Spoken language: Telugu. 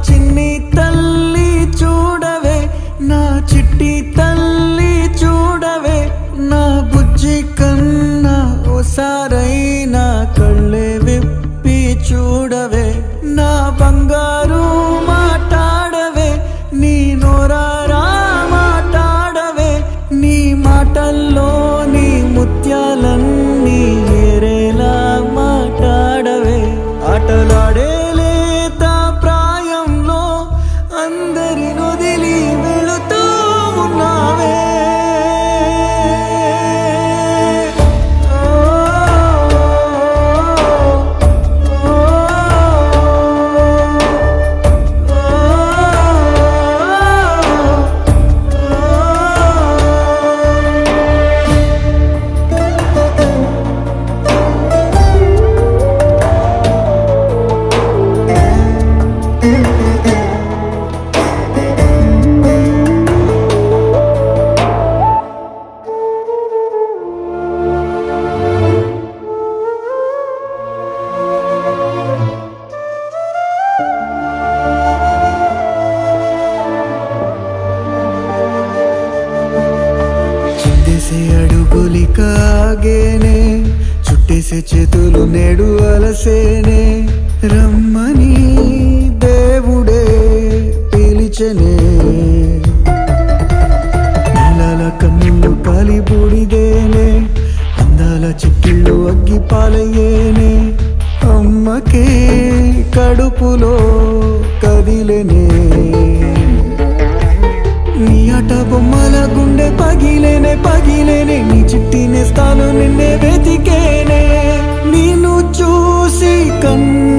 చిన్ని తల్లి చూడవే నా చిట్టి తల్లి చూడవే నా బుజ్జి కన్నా ఓసారైనా కళ్ళే విప్పి చూడవే నా బంగారు మాట్లాడవే నీ నోరారా మాట్లాడవే నీ మాటల్లో నీ ముత్యాలన్నీ ఏరేలా మాట్లాడవే ఆటలాడే లేత ప్రాయంలో అందరి నొదిలి వెళుతూ ఉన్నావే చిందేసే అడుగులికాగేనే చుట్టేసే చేతులు నేడు అలసేనే రమ్మని దేవుడే పిలిచనే నీలాల కన్నులు కాలి బూడిదేనే అందాల చిక్కిళ్ళు అగ్గి పాలయ్యేనే అమ్మకే కడుపులో కదిలేనే నీ ఆట బొమ్మల గుండె పగిలేనే పగిలేనే నీ చిట్టి నేస్తాను నిన్నే వెతికేనే నిన్ను చూసి కన్ను